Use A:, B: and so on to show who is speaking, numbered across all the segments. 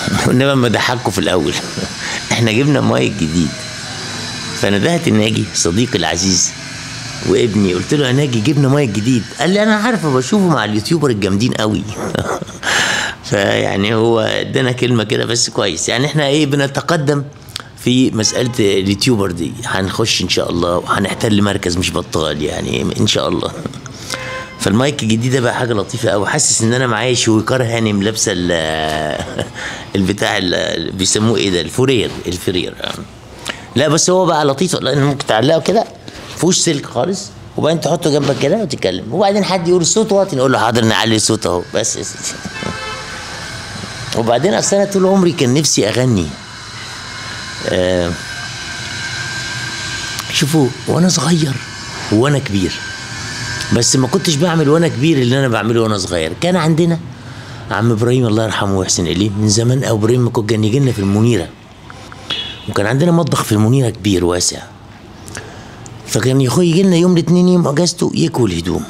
A: انما ما ضحكوا في الاول احنا جبنا مايك جديد فندهت الناجي صديقي العزيز وابني قلت له يا ناجي جبنا مايك جديد قال لي انا عارفه بشوفه مع اليوتيوبر الجامدين قوي فيعني هو ادانا كلمه كده بس كويس يعني احنا ايه بنتقدم في مسألة اليوتيوبر دي هنخش إن شاء الله وهنحتل مركز مش بطال يعني إن شاء الله فالمايك الجديد ده بقى حاجة لطيفة أوي حاسس إن أنا معايا شويكار هانم لابسة ال- البتاع ال- بيسموه إيه ده الفورير الفرير لا بس هو بقى لطيف لأن ممكن تعلقه كده مفيهوش سلك خالص وبعدين تحطه جنبك كده وتتكلم وبعدين حد يقول الصوت واطي نقول له حاضر نعلي الصوت أهو بس يا سيدي وبعدين أصل أنا طول عمري كان نفسي أغني آه، شوفوا وانا صغير وانا كبير بس ما كنتش بعمل وانا كبير اللي انا بعمله وانا صغير كان عندنا عم ابراهيم الله يرحمه ويحسن اليه من زمان او ابراهيم ما كان يجي لنا في المنيره وكان عندنا مطبخ في المنيره كبير واسع فكان يا اخوي يجي لنا يوم الاثنين يوم اجازته يكوي الهدوم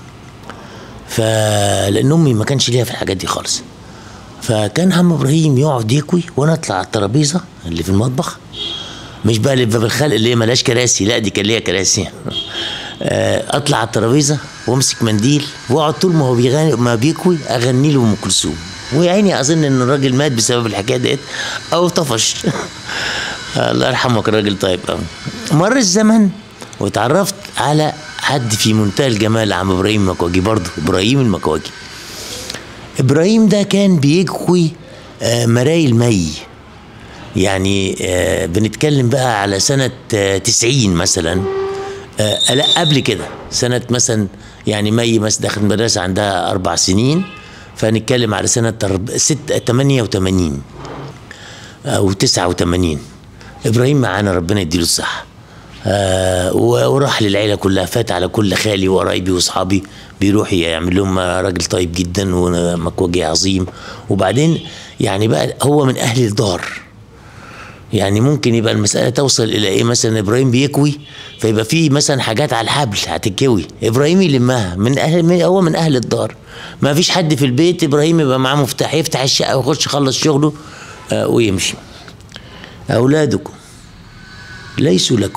A: فلان امي ما كانش ليها في الحاجات دي خالص فكان عم ابراهيم يقعد يكوي وانا اطلع على الترابيزه اللي في المطبخ مش بقى اللي باب الخلق اللي هي ملهاش كراسي لا دي كان ليها كراسي آه، اطلع على الترابيزه وامسك منديل واقعد طول ما هو بيغني ما بيكوي اغني له ام كلثوم ويا عيني اظن ان الراجل مات بسبب الحكايه ديت او طفش الله يرحمك الراجل طيب قوي مر الزمن واتعرفت على حد في منتهى الجمال عم ابراهيم المكواجي برضه ابراهيم المكواجي ابراهيم ده كان بيكوي آه، مرايل مي يعني آه، بنتكلم بقى على سنة آه، تسعين مثلا آه، لا قبل كده سنة مثلا يعني مي مثلا داخل المدرسة عندها أربع سنين فنتكلم على سنة أرب- ست تمانية وتمانين أو تسعة وتمانين إبراهيم معانا ربنا يديله الصحة آه و- وراح للعيلة كلها فات على كل خالي وقرايبي وأصحابي بيروح يعمل لهم راجل طيب جدا ومكوجي عظيم وبعدين يعني بقى هو من أهل الدار يعني ممكن يبقى المسألة توصل إلى إيه مثلا إبراهيم بيكوي فيبقى في مثلا حاجات على الحبل هتتكوي إبراهيم يلمها من أهل من هو من أهل الدار ما فيش حد في البيت إبراهيم يبقى معاه مفتاح يفتح الشقة ويخش يخلص شغله آه ويمشي أولادكم ليسوا لكم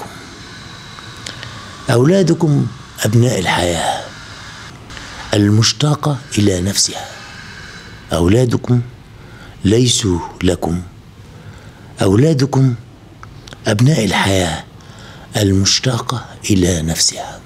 A: أولادكم أبناء الحياة المشتاقة إلى نفسها أولادكم ليسوا لكم أولادكم أبناء الحياة المشتاقة إلى نفسها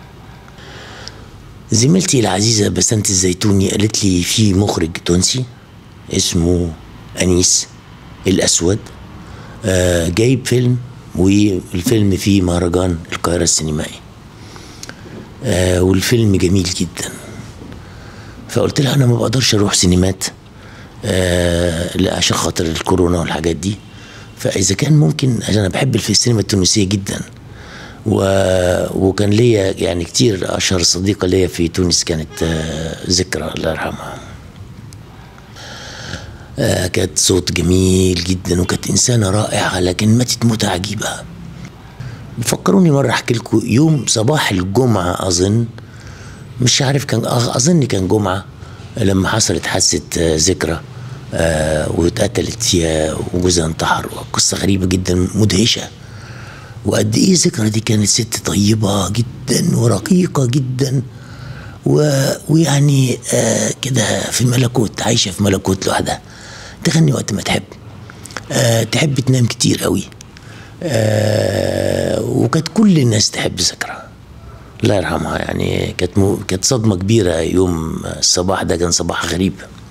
A: زميلتي العزيزة بسنت الزيتوني قالت لي في مخرج تونسي اسمه أنيس الأسود آه، جايب فيلم والفيلم فيه مهرجان القاهرة السينمائي آه، والفيلم جميل جدا فقلت لها أنا ما بقدرش أروح سينمات آه، لا عشان خاطر الكورونا والحاجات دي فاذا كان ممكن عشان انا بحب في السينما التونسيه جدا و... وكان ليا يعني كتير اشهر صديقه ليا في تونس كانت آه، ذكرى الله يرحمها آه، كانت صوت جميل جدا وكانت انسانه رائعه لكن ماتت موته عجيبه فكروني مره احكي لكم يوم صباح الجمعه اظن مش عارف كان أظ- اظن كان جمعه لما حصلت حادثه آه، ذكرى آه، واتقتلت فيها وجوزها انتحر قصه غريبه جدا مدهشه وقد ايه ذكرى دي كانت ست طيبه جدا ورقيقه جدا و... ويعني آه كده في ملكوت عايشه في ملكوت لوحدها تغني وقت ما تحب آه تحب تنام كتير قوي آه وكانت كل الناس تحب ذكرى الله يرحمها يعني كانت مو... كانت صدمه كبيره يوم الصباح ده كان صباح غريب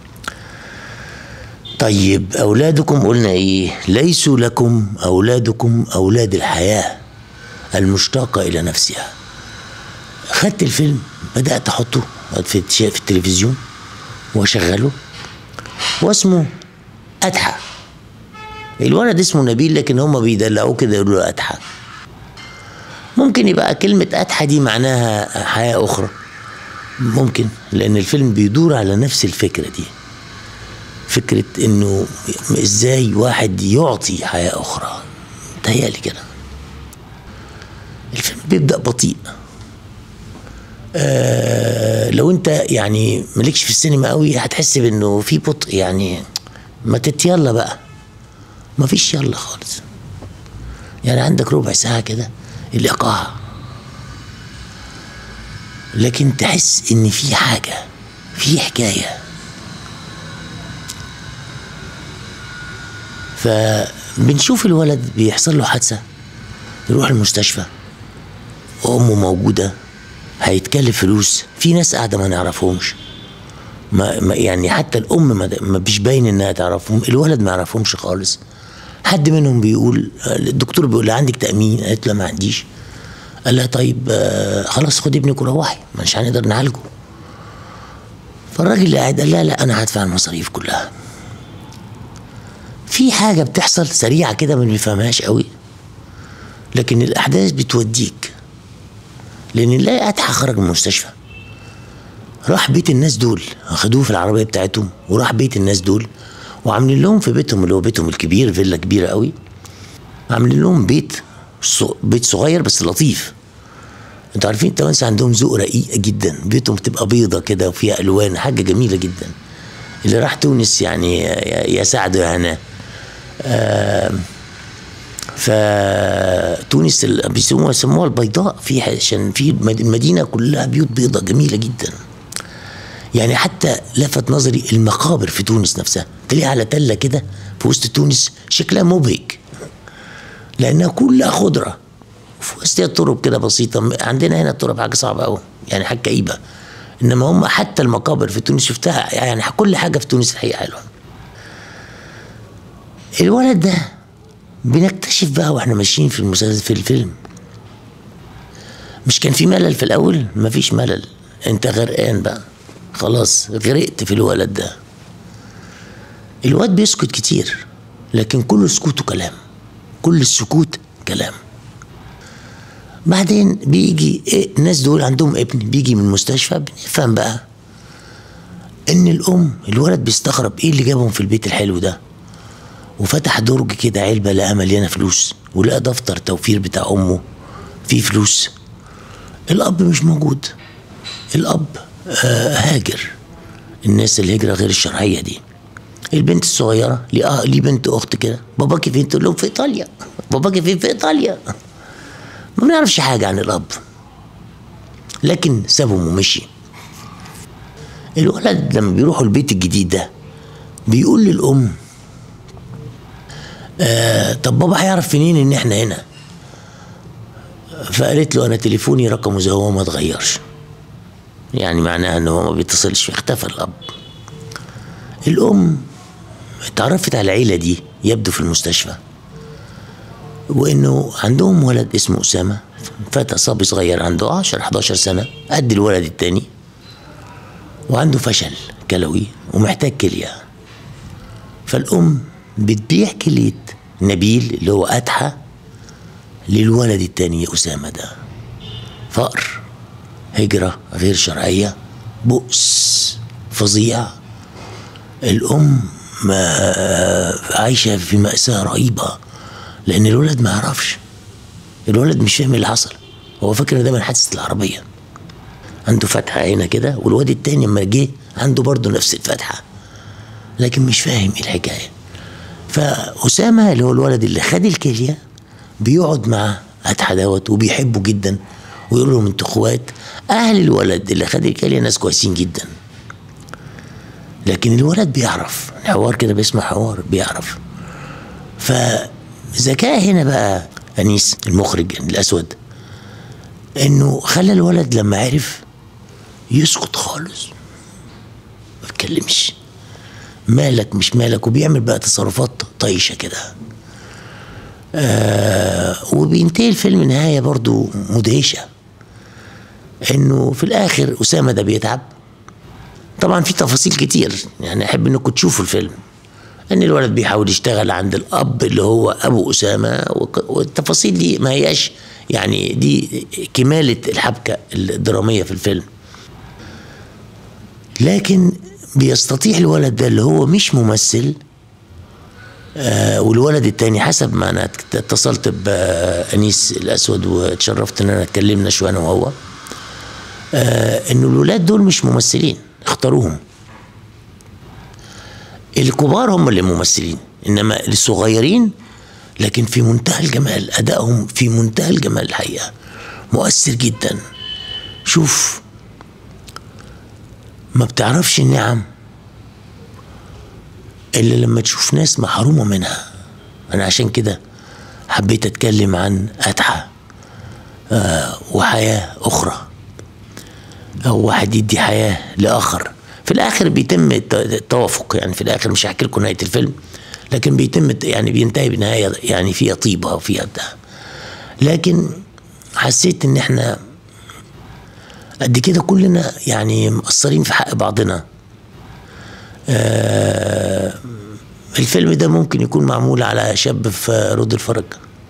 A: طيب أولادكم قلنا إيه ليسوا لكم أولادكم أولاد الحياة المشتاقة إلى نفسها خدت الفيلم بدأت أحطه في التش- في التلفزيون وأشغله واسمه أتحى الولد اسمه نبيل لكن هما بيدلعوه كده يقولوا له أتحى ممكن يبقى كلمة أتحى دي معناها حياة أخرى ممكن لأن الفيلم بيدور على نفس الفكرة دي فكرة انه ازاي واحد يعطي حياة اخرى تهيألي كده الفيلم بيبدأ بطيء آه لو انت يعني مالكش في السينما قوي هتحس بانه في بطء يعني ما تتيلا بقى ما فيش يلا خالص يعني عندك ربع ساعة كده الإيقاع لكن تحس إن في حاجة في حكاية فبنشوف الولد بيحصل له حادثة يروح المستشفى أمه موجودة هيتكلف فلوس في ناس قاعدة ما نعرفهمش ما ما- يعني حتى الأم ما, ما مش باين إنها تعرفهم الولد ما يعرفهمش خالص حد منهم بيقول الدكتور بيقول لها عندك تأمين قالت له ما عنديش قال لها طيب آه، خلاص خد ابنك وروحي مش هنقدر نعالجه فالراجل اللي قاعد قال لا لا انا هدفع المصاريف كلها في حاجة بتحصل سريعة كده ما بنفهمهاش قوي لكن الأحداث بتوديك لأن نلاقي أتحى خرج من المستشفى راح بيت الناس دول أخدوه في العربية بتاعتهم وراح بيت الناس دول وعاملين لهم في بيتهم اللي هو بيتهم الكبير فيلا كبيرة قوي عاملين لهم بيت ص- بيت صغير بس لطيف انتوا عارفين التوانسة عندهم ذوق رقيق جدا بيوتهم بتبقى بيضة كده وفيها ألوان حاجة جميلة جدا اللي راح تونس يعني يا يا سعد يا هنا فتونس ال- بيسموها يسموها البيضاء في عشان في المد- المدينه كلها بيوت بيضاء جميله جدا يعني حتى لفت نظري المقابر في تونس نفسها تلاقيها على تله كده في وسط تونس شكلها مبهج لانها كلها خضره في وسطها تراب كده بسيطه عندنا هنا التراب حاجه صعبه قوي يعني حاجه كئيبه انما هم حتى المقابر في تونس شفتها يعني كل حاجه في تونس الحقيقه حلوه الولد ده بنكتشف بقى واحنا ماشيين في المسلسل في الفيلم مش كان في ملل في الاول مفيش ملل انت غرقان بقى خلاص غرقت في الولد ده الواد بيسكت كتير لكن كل سكوته كلام كل السكوت كلام بعدين بيجي إيه الناس دول عندهم ابن بيجي من المستشفى بنفهم بقى ان الام الولد بيستغرب ايه اللي جابهم في البيت الحلو ده وفتح درج كده علبة لقى مليانة فلوس ولقى دفتر توفير بتاع أمه فيه فلوس الأب مش موجود الأب آه هاجر الناس الهجرة غير الشرعية دي البنت الصغيرة ليه آه ليه بنت أخت كده باباكي فين تقول لهم في إيطاليا باباكي فين في إيطاليا ما بنعرفش حاجة عن الأب لكن سابهم ومشي الولد لما بيروحوا البيت الجديد ده بيقول للأم آه طب بابا هيعرف منين ان احنا هنا فقالت له انا تليفوني رقمه زي هو ما اتغيرش يعني معناها ان هو ما بيتصلش اختفى الاب الام اتعرفت على العيلة دي يبدو في المستشفى وانه عندهم ولد اسمه اسامة فتى صبي صغير عنده 10 11 سنة قد الولد التاني وعنده فشل كلوي ومحتاج كليه فالأم بتبيع كلية نبيل اللي هو أتحى للولد التاني أسامة ده فقر هجرة غير شرعية بؤس فظيع الأم ما عايشة في مأساة رهيبة لأن الولد ما يعرفش الولد مش فاهم اللي حصل هو فاكر ان ده من حادثة العربية عنده فتحة هنا كده والواد التاني لما جه عنده برضه نفس الفتحة لكن مش فاهم ايه الحكايه فأسامة اللي هو الولد اللي خد الكلية بيقعد مع أتحى دوت وبيحبه جدا ويقول لهم انتوا اخوات أهل الولد اللي خد الكلية ناس كويسين جدا لكن الولد بيعرف الحوار كده بيسمع حوار بيعرف فذكاء هنا بقى أنيس المخرج الأسود إنه خلى الولد لما عرف يسكت خالص ما يتكلمش مالك مش مالك وبيعمل بقى تصرفات طايشة كده آه وبينتهي الفيلم نهاية برضو مدهشة انه في الاخر اسامة ده بيتعب طبعا في تفاصيل كتير يعني احب انكم تشوفوا الفيلم ان الولد بيحاول يشتغل عند الاب اللي هو ابو اسامة وك- والتفاصيل دي ما هياش يعني دي كمالة الحبكة الدرامية في الفيلم لكن بيستطيع الولد ده اللي هو مش ممثل آه والولد التاني حسب ما انا اتصلت بانيس الاسود واتشرفت ان انا اتكلمنا شويه انا وهو آه انه الولاد دول مش ممثلين اختاروهم الكبار هم اللي ممثلين انما الصغيرين لكن في منتهى الجمال ادائهم في منتهى الجمال الحقيقه مؤثر جدا شوف ما بتعرفش النعم الا لما تشوف ناس محرومه منها انا عشان كده حبيت اتكلم عن اتعه آه وحياه اخرى او واحد يدي حياه لاخر في الاخر بيتم التوافق يعني في الاخر مش هحكي لكم نهايه الفيلم لكن بيتم يعني بينتهي بنهايه يعني فيها طيبه وفيها ده لكن حسيت ان احنا قد كده كلنا يعني مقصرين في حق بعضنا آه الفيلم ده ممكن يكون معمول على شاب في رود الفرج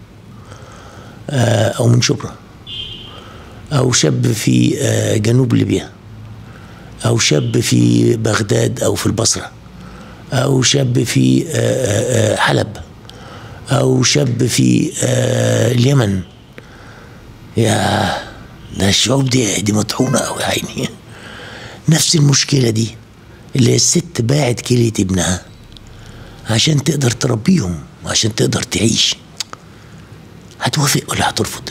A: آه او من شبرا او شاب في آه جنوب ليبيا او شاب في بغداد او في البصره او شاب في آه حلب او شاب في اليمن يا ده الشعوب دي دي مطحونه قوي يا عيني نفس المشكله دي اللي هي الست باعت كلية ابنها عشان تقدر تربيهم وعشان تقدر تعيش هتوافق ولا هترفض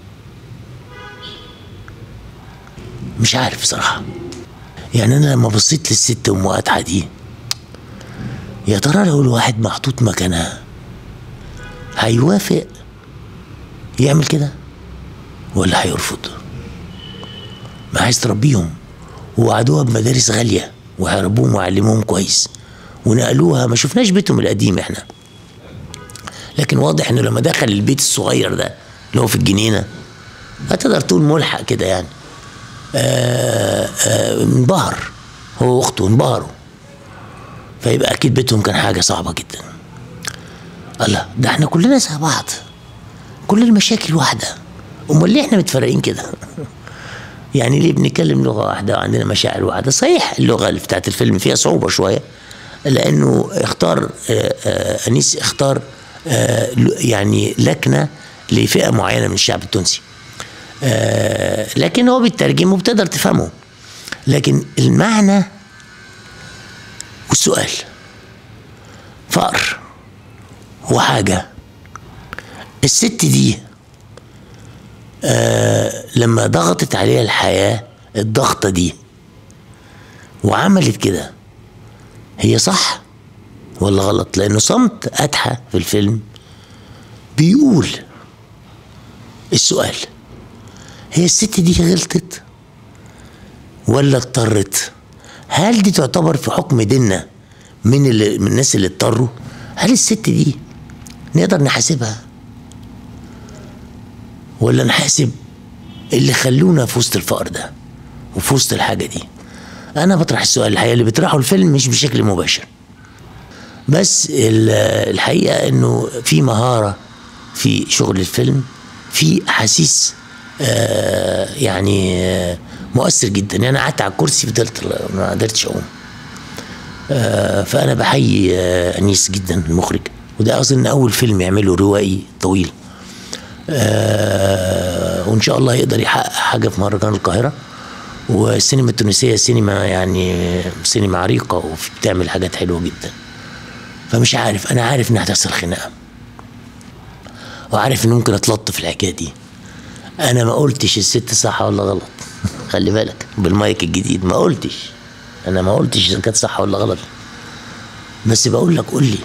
A: مش عارف بصراحة يعني أنا لما بصيت للست أم قاتحة دي يا ترى لو الواحد محطوط مكانها هيوافق يعمل كده ولا هيرفض ما عايز تربيهم ووعدوها بمدارس غاليه وهربوهم وعلموهم كويس ونقلوها ما شفناش بيتهم القديم احنا لكن واضح انه لما دخل البيت الصغير ده اللي هو في الجنينه هتقدر تقول ملحق كده يعني آآ آآ انبهر هو واخته انبهروا فيبقى اكيد بيتهم كان حاجه صعبه جدا الله ده احنا كلنا زي بعض كل المشاكل واحده امال ليه احنا متفرقين كده يعني ليه بنتكلم لغه واحده وعندنا مشاعر واحده صحيح اللغه اللي بتاعت الفيلم فيها صعوبه شويه لانه اختار انيس اختار يعني لكنه لفئه معينه من الشعب التونسي لكن هو بيترجم وبتقدر تفهمه لكن المعنى والسؤال فقر وحاجه الست دي آه لما ضغطت عليها الحياة الضغطة دي وعملت كده هي صح ولا غلط لأنه صمت أتحى في الفيلم بيقول السؤال هي الست دي غلطت ولا اضطرت هل دي تعتبر في حكم ديننا من, اللي من الناس اللي اضطروا هل الست دي نقدر نحاسبها ولا نحاسب اللي خلونا في وسط الفقر ده وفي وسط الحاجة دي أنا بطرح السؤال الحقيقة اللي بيطرحه الفيلم مش بشكل مباشر بس الحقيقة إنه في مهارة في شغل الفيلم في أحاسيس آه يعني آه مؤثر جدا يعني أنا قعدت على الكرسي فضلت ما قدرتش أقوم آه فأنا بحيي أنيس جدا المخرج وده أظن أول فيلم يعمله روائي طويل آه وان شاء الله يقدر يحقق حاجه في مهرجان القاهره والسينما التونسيه سينما يعني سينما عريقه وبتعمل حاجات حلوه جدا فمش عارف انا عارف انها هتحصل خناقه وعارف ان ممكن اتلط في الحكايه دي انا ما قلتش الست صح ولا غلط خلي بالك بالمايك الجديد ما قلتش انا ما قلتش اذا كانت صح ولا غلط بس بقول لك قول لي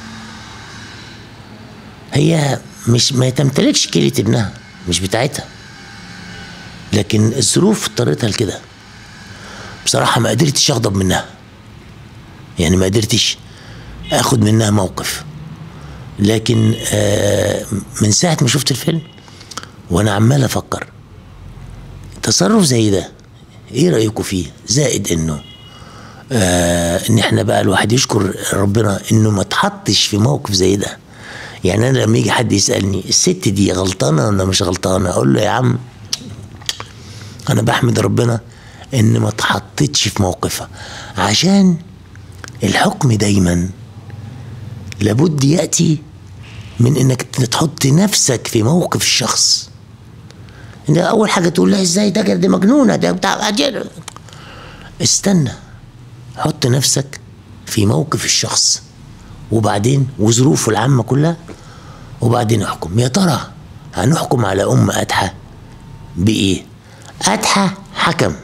A: هي مش ما تمتلكش كلية ابنها مش بتاعتها لكن الظروف اضطرتها لكده بصراحة ما قدرتش أغضب منها يعني ما قدرتش أخد منها موقف لكن آه من ساعة ما شفت الفيلم وأنا عمال أفكر تصرف زي ده إيه رأيكم فيه زائد إنه آه إن إحنا بقى الواحد يشكر ربنا إنه ما اتحطش في موقف زي ده يعني انا لما يجي حد يسالني الست دي غلطانه ولا مش غلطانه اقول له يا عم انا بحمد ربنا ان ما اتحطتش في موقفها عشان الحكم دايما لابد ياتي من انك تحط نفسك في موقف الشخص ان اول حاجه تقول لها ازاي ده دي مجنونه ده بتاع استنى حط نفسك في موقف الشخص وبعدين وظروفه العامة كلها وبعدين احكم يا ترى هنحكم على أم أتحى بإيه؟ أتحى حكم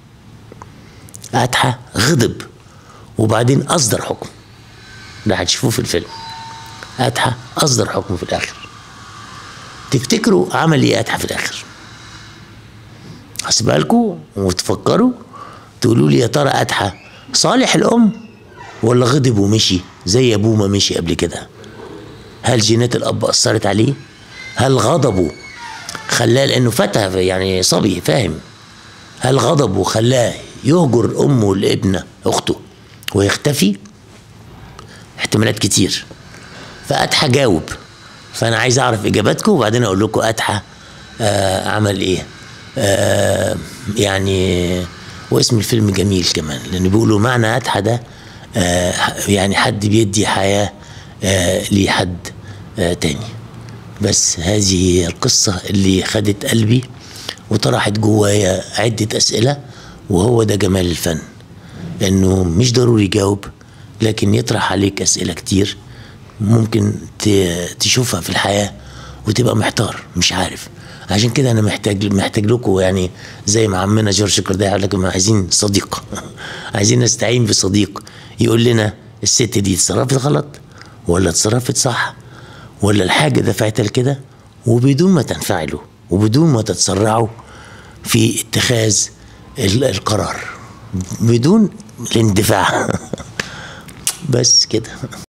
A: أتحى غضب وبعدين أصدر حكم ده هتشوفوه في الفيلم أتحى أصدر حكم في الآخر تفتكروا عمل إيه أتحى في الآخر؟ هسيبها لكم وتفكروا تقولوا لي يا ترى أتحى صالح الأم ولا غضب ومشي زي أبوه ما مشي قبل كده؟ هل جينات الأب أثرت عليه؟ هل غضبه خلاه لأنه فتى يعني صبي فاهم هل غضبه خلاه يهجر أمه لابنة أخته ويختفي؟ احتمالات كتير فأتحى جاوب فأنا عايز أعرف إجاباتكم وبعدين أقول لكم أتحى آه عمل إيه آه يعني واسم الفيلم جميل كمان لأن بيقولوا معنى أتحى ده آه يعني حد بيدي حياة آه لحد آه تاني بس هذه القصة اللي خدت قلبي وطرحت جوايا عدة أسئلة وهو ده جمال الفن إنه مش ضروري يجاوب لكن يطرح عليك أسئلة كتير ممكن تشوفها في الحياة وتبقى محتار مش عارف عشان كده أنا محتاج محتاج لكم يعني زي ما عمنا جورج كرداي قال لك عايزين صديق عايزين نستعين بصديق يقول لنا الست دي اتصرفت غلط ولا اتصرفت صح ولا الحاجة دفعتها لكده وبدون ما تنفعلوا وبدون ما تتسرعوا في اتخاذ القرار بدون الاندفاع بس كده